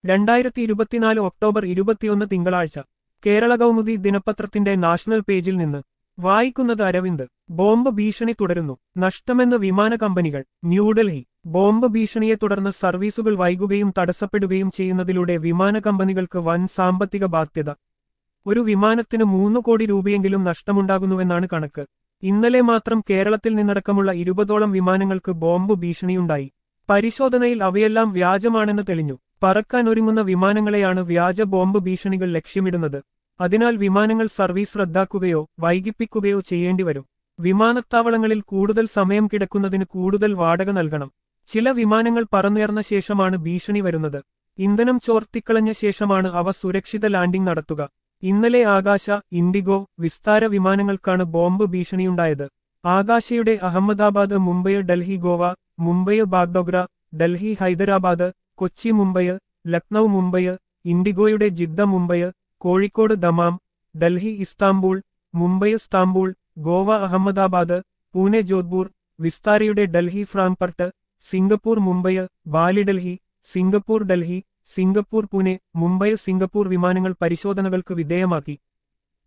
രണ്ടായിരത്തി ഇരുപത്തിനാല് ഒക്ടോബർ ഇരുപത്തിയൊന്ന് തിങ്കളാഴ്ച കേരള കൗമുദി ദിനപത്രത്തിന്റെ നാഷണൽ പേജിൽ നിന്ന് വായിക്കുന്നത് അരവിന്ദ് ബോംബ് ഭീഷണി തുടരുന്നു നഷ്ടമെന്ന് വിമാന കമ്പനികൾ ന്യൂഡൽഹി ബോംബ് ഭീഷണിയെ തുടർന്ന് സർവീസുകൾ വൈകുകയും തടസ്സപ്പെടുകയും ചെയ്യുന്നതിലൂടെ വിമാന കമ്പനികൾക്ക് വൻ സാമ്പത്തിക ബാധ്യത ഒരു വിമാനത്തിന് മൂന്ന് കോടി രൂപയെങ്കിലും നഷ്ടമുണ്ടാകുന്നുവെന്നാണ് കണക്ക് ഇന്നലെ മാത്രം കേരളത്തിൽ നിന്നടക്കമുള്ള ഇരുപതോളം വിമാനങ്ങൾക്ക് ബോംബ് ഭീഷണിയുണ്ടായി പരിശോധനയിൽ അവയെല്ലാം വ്യാജമാണെന്ന് തെളിഞ്ഞു പറക്കാൻ ഒരുങ്ങുന്ന വിമാനങ്ങളെയാണ് വ്യാജ ബോംബ് ഭീഷണികൾ ലക്ഷ്യമിടുന്നത് അതിനാൽ വിമാനങ്ങൾ സർവീസ് റദ്ദാക്കുകയോ വൈകിപ്പിക്കുകയോ ചെയ്യേണ്ടിവരും വിമാനത്താവളങ്ങളിൽ കൂടുതൽ സമയം കിടക്കുന്നതിന് കൂടുതൽ വാടക നൽകണം ചില വിമാനങ്ങൾ പറന്നുയർന്ന ശേഷമാണ് ഭീഷണി വരുന്നത് ഇന്ധനം ചോർത്തിക്കളഞ്ഞ ശേഷമാണ് അവ സുരക്ഷിത ലാൻഡിംഗ് നടത്തുക ഇന്നലെ ആകാശ ഇൻഡിഗോ വിസ്താര വിമാനങ്ങൾക്കാണ് ബോംബ് ഭീഷണിയുണ്ടായത് ആകാശയുടെ അഹമ്മദാബാദ് മുംബൈ ഡൽഹി ഗോവ മുംബൈ ബാഗ്ഡോഗ്ര ഡൽഹി ഹൈദരാബാദ് കൊച്ചി മുംബൈ ലക്നൌ മുംബൈ ഇൻഡിഗോയുടെ Jeddah Mumbai Kozhikode Dammam Delhi Istanbul Mumbai Istanbul Goa Ahmedabad Pune Jodhpur വിസ്താരയുടെ Delhi Frankfurt Singapore Mumbai Bali Delhi Singapore Delhi Singapore Pune Mumbai Singapore വിമാനങ്ങൾ പരിശോധനകൾക്ക് വിധേയമാക്കി